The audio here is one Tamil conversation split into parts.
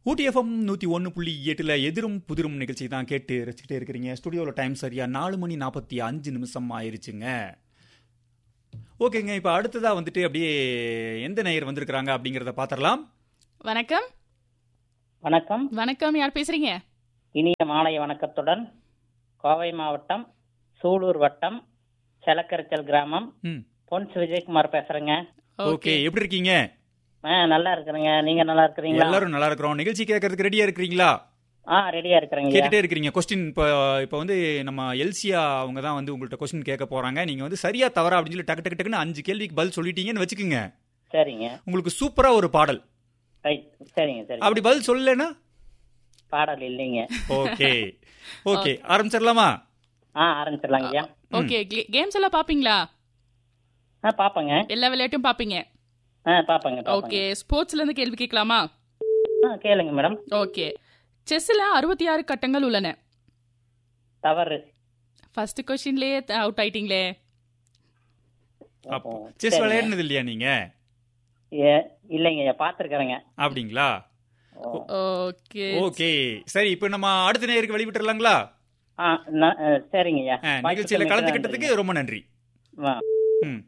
ஊட்டி எஃப்எம் நூற்றி ஒன்று புள்ளி எட்டில் எதிரும் புதிரும் நிகழ்ச்சி தான் கேட்டு ரசிச்சுட்டே இருக்கிறீங்க ஸ்டுடியோவில் டைம் சரியா நாலு மணி நாற்பத்தி அஞ்சு நிமிஷம் ஆயிருச்சுங்க ஓகேங்க இப்போ அடுத்ததாக வந்துட்டு அப்படியே எந்த நேயர் வந்திருக்கிறாங்க அப்படிங்கிறத பார்த்துடலாம் வணக்கம் வணக்கம் வணக்கம் யார் பேசுறீங்க இனிய மாலை வணக்கத்துடன் கோவை மாவட்டம் சூலூர் வட்டம் செலக்கரிச்சல் கிராமம் ம் பொன்ஸ் விஜயகுமார் பேசுறேங்க ஓகே எப்படி இருக்கீங்க ஆ நல்லா இருக்கிறேங்க நீங்க நல்லா இருக்கிறீங்களா எல்லாரும் நல்லா இருக்கிறோம் நிகழ்ச்சி கேட்கறதுக்கு ரெடியா இருக்கிறீங்களா ஆ ரெடியா இருக்கிறேங்க கேட்டுட்டே இருக்கிறீங்க கொஸ்டின் இப்போ இப்போ வந்து நம்ம எல்சியா அவங்க தான் வந்து உங்கள்ட்ட கொஸ்டின் கேட்க போறாங்க நீங்க வந்து சரியா தவறா அப்படின்னு சொல்லி டக்கு டக்கு டக்குன்னு அஞ்சு கேள்விக்கு பதில் சொல்லிட்டீங்கன்னு வச்சுக்கோங்க சரிங்க உங்களுக்கு சூப்பரா ஒரு பாடல் ரைட் சரிங்க சரி அப்படி பதில் சொல்லலைன்னா பாடல் இல்லைங்க ஓகே ஓகே ஆரம்பிச்சிடலாமா ஆ ஆரம்பிச்சிடலாங்க ஐயா ஓகே கேம்ஸ் எல்லாம் பாப்பீங்களா ஆ பாப்பங்க எல்லா விளையாட்டும் பாப்பீங்க ஆ பாப்பங்க பாப்பங்க ஓகே ஸ்போர்ட்ஸ்ல இருந்து கேள்வி கேட்கலாமா ஆ கேளுங்க மேடம் ஓகே செஸ்ல அறுபத்தி ஆறு கட்டங்கள் உள்ளன தவறு ஃபர்ஸ்ட் கொஸ்டின்லயே அவுட் ஆயிட்டீங்களே அப்போ ஓ, செஸ் சரிங்க. விளையாடுனது இல்லையா நீங்க ஏ இல்லைங்க ஐயா பாத்துருக்கிறேங்க அப்படிங்களா ஓகே ஓகே சரி இப்போ நம்ம அடுத்த நேருக்கு வெளிவிட்டுறலாங்களா ஆ ந- ஆ, சரிங்க ஐயா ஆ, நிகழ்ச்சியில கலந்துக்கிட்டதுக்கு ரொம்ப நன்றி ஆ. ம்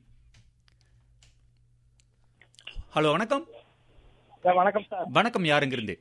ஹலோ வணக்கம் சார் வணக்கம் சார் வணக்கம் யாருங்கிருந்து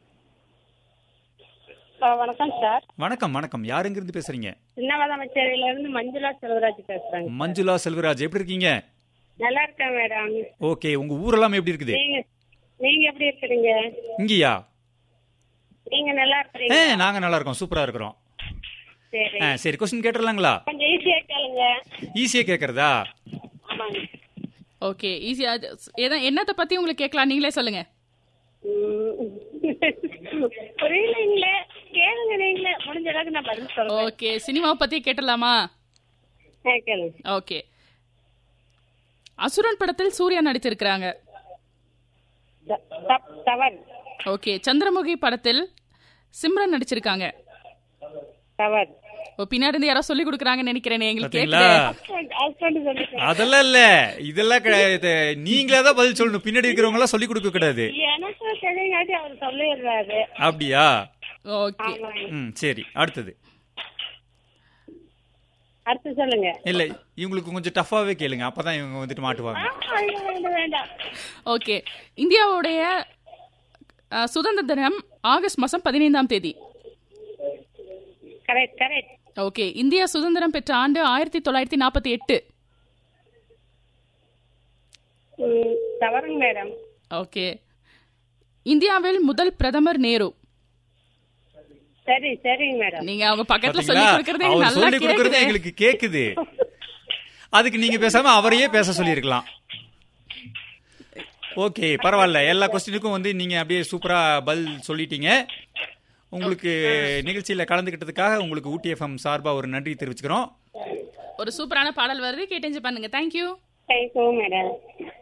சார் வணக்கம் சார் வணக்கம் வணக்கம் யாருங்கிருந்து பேசுறீங்க சின்னவதமச்சேரியில இருந்து மஞ்சுளா செல்வராஜ் பேசுறேங்க மஞ்சுளா செல்வராஜ் எப்படி இருக்கீங்க நல்லா இருக்கேன் மேடம் ஓகே உங்க ஊரெல்லாம் எப்படி இருக்குது நீங்க நீங்க எப்படி இருக்கிறீங்க இங்கயா நீங்க நல்லா ஏ இருக்கிறீங்க நாங்க நல்லா இருக்கோம் சூப்பரா இருக்கிறோம் சரி ஆ, சரி கொஸ்டின் கேட்டுடலாங்களா கொஞ்சம் ஈஸியா கேளுங்க ஈஸியா கேக்குறதா ஆமாங்க ஓகே ஈஸியா ஏதா என்னத்தை பத்தி உங்களுக்கு கேட்கலாம் நீங்களே சொல்லுங்க உம். புரியலைங்களே கேளுங்க நீங்களே முடிஞ்ச அளவுக்கு நான் பதில் சொல்றேன் ஓகே சினிமாவை பத்தி கேட்டலாமா ஆ, கேளுங்க ஓகே அசுரன் படத்தில் சூர்யா நடித்திருக்கிறாங்க த- தப்- தவறு ஓகே சந்திரமுகி படத்தில் சிம்ரன் நடிச்சிருக்காங்க தவறு ஓ பின்னாடி இருந்து யாரோ சொல்லி கொடுக்குறாங்கன்னு நினைக்கிறேன் எங்களுக்கு பாத்தீங்களா கேக்குது ஹஸ்பண்ட் ஹஸ்பண்ட் சொல்லிட்டு அதெல்லாம் இல்ல இதெல்லாம் கிடையாது நீங்களே தான் பதில் சொல்லணும் பின்னாடி இருக்கிறவங்க எல்லாம் சொல்லி கொடுக்க கூடாது எனக்கு தெரியுங்காட்டி அவர் சொல்லிடுறாரு அப்படியா ஓகே ஆமாங்க ம் சரி அடுத்தது அடுத்து சொல்லுங்க இல்ல இவங்களுக்கு கொஞ்சம் டஃபாவே கேளுங்க அப்பதான் இவங்க வந்துட்டு மாட்டுவாங்க ஆ, இல்ல, வேண்டாம் வேண்டாம் ஓகே இந்தியாவுடைய அஹ், சுதந்திர தினம் ஆகஸ்ட் மாசம் பதினைந்தாம் தேதி கரெக்ட் கரெக்ட் ஓகே இந்தியா சுதந்திரம் பெற்ற ஆண்டு ஆயிரத்தி தொள்ளாயிரத்தி நாற்பத்தி எட்டு ம், தவறுங்க மேடம் ஓகே இந்தியாவில் முதல் பிரதமர் நேரு சரி சரிங்க மேடம் நீங்க அவங்க பக்கத்துல சொல்லி பாத்தீங்களா கொடுக்கறதே அவர் நல்லா சொல்லி கொடுக்கறது கேக்குது எங்களுக்கு கேக்குது அதுக்கு நீங்க பேசாம அவரையே பேச சொல்லியிருக்கலாம் ஓகே பரவாயில்ல எல்லா கொஸ்டினுக்கும் வந்து நீங்க அப்படியே சூப்பரா பதில் சொல்லிட்டீங்க உங்களுக்கு நிகழ்ச்சியில கலந்துக்கிட்டதுக்காக உங்களுக்கு ஊட்டி எஃப்எம் சார்பா ஒரு நன்றி தெரிவிச்சுக்கிறோம் ஒரு சூப்பரான பாடல் வருது கேட்டு பண்ணுங்க தேங்க்யூ தேங்க்யூ மேடம்